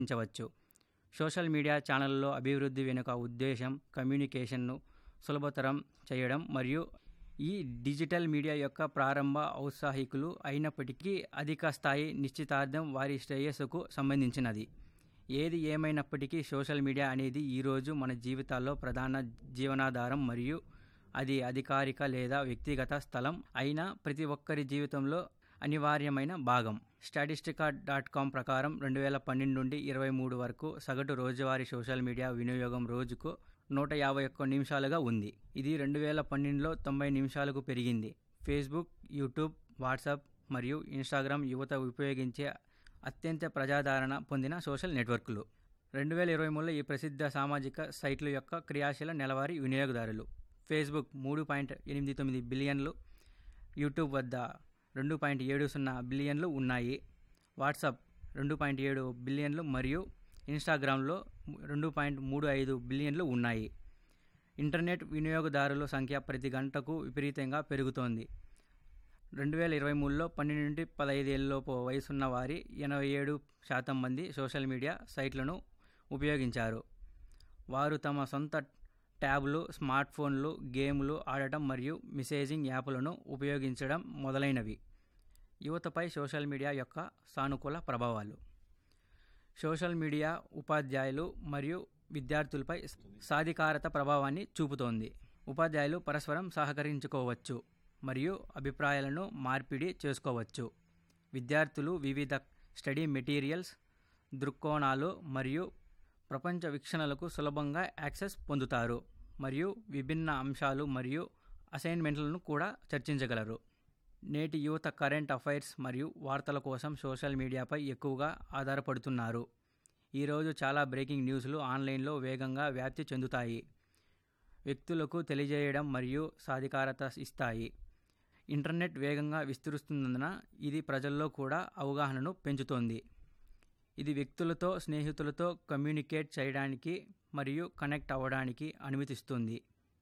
ఉంచవచ్చు social media ఛానళ్ళలో అభివృద్ధి వెనుక ఉద్దేశం కమ్యూనికేషన్ను సులభతరం చేయడం మరియు ఈ డిజిటల్ మీడియా యొక్క ప్రారంభ ఔత్సాహికులు అయినప్పటికీ అధిక స్థాయి నిశ్చితార్థం వారి శ్రేయస్సుకు సంబంధించినది ఏది ఏమైనప్పటికీ సోషల్ మీడియా అనేది ఈరోజు మన జీవితాల్లో ప్రధాన జీవనాధారం మరియు అది అధికారిక లేదా వ్యక్తిగత స్థలం అయిన ప్రతి ఒక్కరి జీవితంలో అనివార్యమైన భాగం స్టాటిస్టికా డాట్ కామ్ ప్రకారం రెండు వేల పన్నెండు నుండి ఇరవై మూడు వరకు సగటు రోజువారీ సోషల్ మీడియా వినియోగం రోజుకు నూట యాభై ఒక్క నిమిషాలుగా ఉంది ఇది రెండు వేల పన్నెండులో తొంభై నిమిషాలకు పెరిగింది ఫేస్బుక్ యూట్యూబ్ వాట్సాప్ మరియు ఇన్స్టాగ్రామ్ యువత ఉపయోగించే అత్యంత ప్రజాదరణ పొందిన సోషల్ నెట్వర్క్లు రెండు వేల ఇరవై మూడులో ఈ ప్రసిద్ధ సామాజిక సైట్ల యొక్క క్రియాశీల నెలవారీ వినియోగదారులు ఫేస్బుక్ మూడు పాయింట్ ఎనిమిది తొమ్మిది బిలియన్లు యూట్యూబ్ వద్ద రెండు పాయింట్ ఏడు సున్నా బిలియన్లు ఉన్నాయి వాట్సాప్ రెండు పాయింట్ ఏడు బిలియన్లు మరియు ఇన్స్టాగ్రామ్లో రెండు పాయింట్ మూడు ఐదు బిలియన్లు ఉన్నాయి ఇంటర్నెట్ వినియోగదారుల సంఖ్య ప్రతి గంటకు విపరీతంగా పెరుగుతోంది రెండు వేల ఇరవై మూడులో పన్నెండు నుండి పదహైదేళ్ళలోపు వయసున్న వారి ఎనభై ఏడు శాతం మంది సోషల్ మీడియా సైట్లను ఉపయోగించారు వారు తమ సొంత ట్యాబ్లు స్మార్ట్ ఫోన్లు గేమ్లు ఆడటం మరియు మెసేజింగ్ యాప్లను ఉపయోగించడం మొదలైనవి యువతపై సోషల్ మీడియా యొక్క సానుకూల ప్రభావాలు సోషల్ మీడియా ఉపాధ్యాయులు మరియు విద్యార్థులపై సాధికారత ప్రభావాన్ని చూపుతోంది ఉపాధ్యాయులు పరస్పరం సహకరించుకోవచ్చు మరియు అభిప్రాయాలను మార్పిడి చేసుకోవచ్చు విద్యార్థులు వివిధ స్టడీ మెటీరియల్స్ దృక్కోణాలు మరియు ప్రపంచ వీక్షణలకు సులభంగా యాక్సెస్ పొందుతారు మరియు విభిన్న అంశాలు మరియు అసైన్మెంట్లను కూడా చర్చించగలరు నేటి యువత కరెంట్ అఫైర్స్ మరియు వార్తల కోసం సోషల్ మీడియాపై ఎక్కువగా ఆధారపడుతున్నారు ఈరోజు చాలా బ్రేకింగ్ న్యూస్లు ఆన్లైన్లో వేగంగా వ్యాప్తి చెందుతాయి వ్యక్తులకు తెలియజేయడం మరియు సాధికారత ఇస్తాయి ఇంటర్నెట్ వేగంగా విస్తరిస్తున్నందున ఇది ప్రజల్లో కూడా అవగాహనను పెంచుతోంది ఇది వ్యక్తులతో స్నేహితులతో కమ్యూనికేట్ చేయడానికి మరియు కనెక్ట్ అవ్వడానికి అనుమతిస్తుంది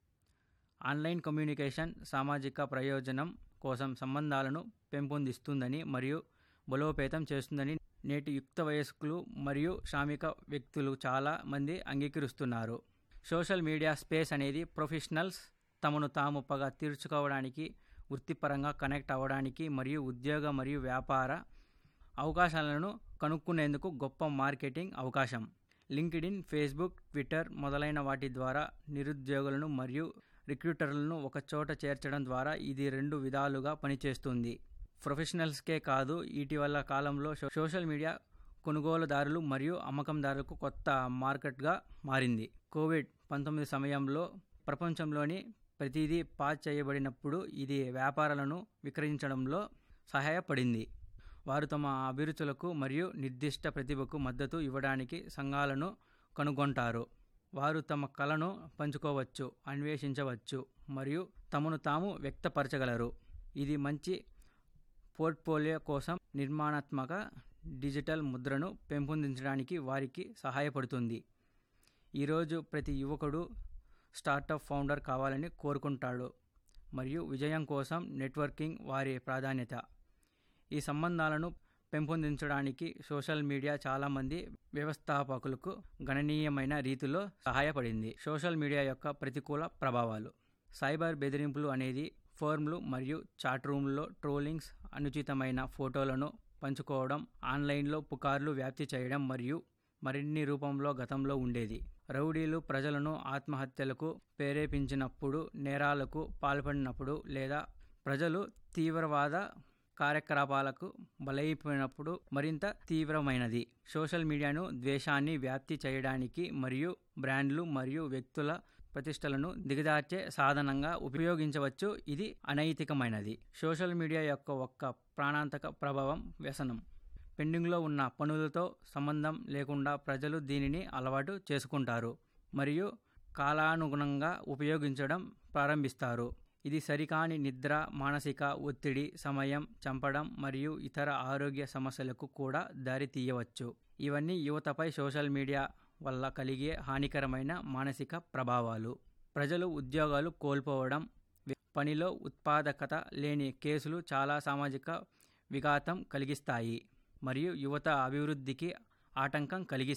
ఆన్లైన్ కమ్యూనికేషన్ సామాజిక ప్రయోజనం కోసం సంబంధాలను పెంపొందిస్తుందని మరియు బలోపేతం చేస్తుందని నేటి యుక్త వయస్కులు మరియు శ్రామిక వ్యక్తులు చాలా మంది అంగీకరిస్తున్నారు సోషల్ మీడియా స్పేస్ అనేది ప్రొఫెషనల్స్ తమను తాము పగ తీర్చుకోవడానికి వృత్తిపరంగా కనెక్ట్ అవ్వడానికి మరియు ఉద్యోగ మరియు వ్యాపార అవకాశాలను కనుక్కునేందుకు గొప్ప మార్కెటింగ్ అవకాశం లింక్డ్ఇన్ ఫేస్బుక్ ట్విట్టర్ మొదలైన వాటి ద్వారా నిరుద్యోగులను మరియు రిక్రూటర్లను ఒక చోట చేర్చడం ద్వారా ఇది రెండు విధాలుగా పనిచేస్తుంది ప్రొఫెషనల్స్కే కాదు ఇటీవల కాలంలో సోషల్ మీడియా కొనుగోలుదారులు మరియు అమ్మకందారులకు కొత్త మార్కెట్గా మారింది కోవిడ్ పంతొమ్మిది సమయంలో ప్రపంచంలోని ప్రతిదీ పాజ్ చేయబడినప్పుడు ఇది వ్యాపారాలను విక్రయించడంలో సహాయపడింది వారు తమ అభిరుచులకు మరియు నిర్దిష్ట ప్రతిభకు మద్దతు ఇవ్వడానికి సంఘాలను కనుగొంటారు వారు తమ కళను పంచుకోవచ్చు అన్వేషించవచ్చు మరియు తమను తాము వ్యక్తపరచగలరు ఇది మంచి పోర్ట్ఫోలియో కోసం నిర్మాణాత్మక డిజిటల్ ముద్రను పెంపొందించడానికి వారికి సహాయపడుతుంది ఈరోజు ప్రతి యువకుడు స్టార్టప్ ఫౌండర్ కావాలని కోరుకుంటాడు మరియు విజయం కోసం నెట్వర్కింగ్ వారి ప్రాధాన్యత ఈ సంబంధాలను పెంపొందించడానికి సోషల్ మీడియా చాలామంది వ్యవస్థాపకులకు గణనీయమైన రీతిలో సహాయపడింది సోషల్ మీడియా యొక్క ప్రతికూల ప్రభావాలు సైబర్ బెదిరింపులు అనేది ఫోర్మ్లు మరియు చాట్ రూమ్లో ట్రోలింగ్స్ అనుచితమైన ఫోటోలను పంచుకోవడం ఆన్లైన్లో పుకార్లు వ్యాప్తి చేయడం మరియు మరిన్ని రూపంలో గతంలో ఉండేది రౌడీలు ప్రజలను ఆత్మహత్యలకు ప్రేరేపించినప్పుడు నేరాలకు పాల్పడినప్పుడు లేదా ప్రజలు తీవ్రవాద కార్యకలాపాలకు బలైపోయినప్పుడు మరింత తీవ్రమైనది సోషల్ మీడియాను ద్వేషాన్ని వ్యాప్తి చేయడానికి మరియు బ్రాండ్లు మరియు వ్యక్తుల ప్రతిష్టలను దిగజార్చే సాధనంగా ఉపయోగించవచ్చు ఇది అనైతికమైనది సోషల్ మీడియా యొక్క ఒక్క ప్రాణాంతక ప్రభావం వ్యసనం పెండింగ్లో ఉన్న పనులతో సంబంధం లేకుండా ప్రజలు దీనిని అలవాటు చేసుకుంటారు మరియు కాలానుగుణంగా ఉపయోగించడం ప్రారంభిస్తారు ఇది సరికాని నిద్ర మానసిక ఒత్తిడి సమయం చంపడం మరియు ఇతర ఆరోగ్య సమస్యలకు కూడా దారి తీయవచ్చు ఇవన్నీ యువతపై సోషల్ మీడియా వల్ల కలిగే హానికరమైన మానసిక ప్రభావాలు ప్రజలు ఉద్యోగాలు కోల్పోవడం పనిలో ఉత్పాదకత లేని కేసులు చాలా సామాజిక విఘాతం కలిగిస్తాయి మరియు యువత అభివృద్ధికి ఆటంకం కలిగిస్తాయి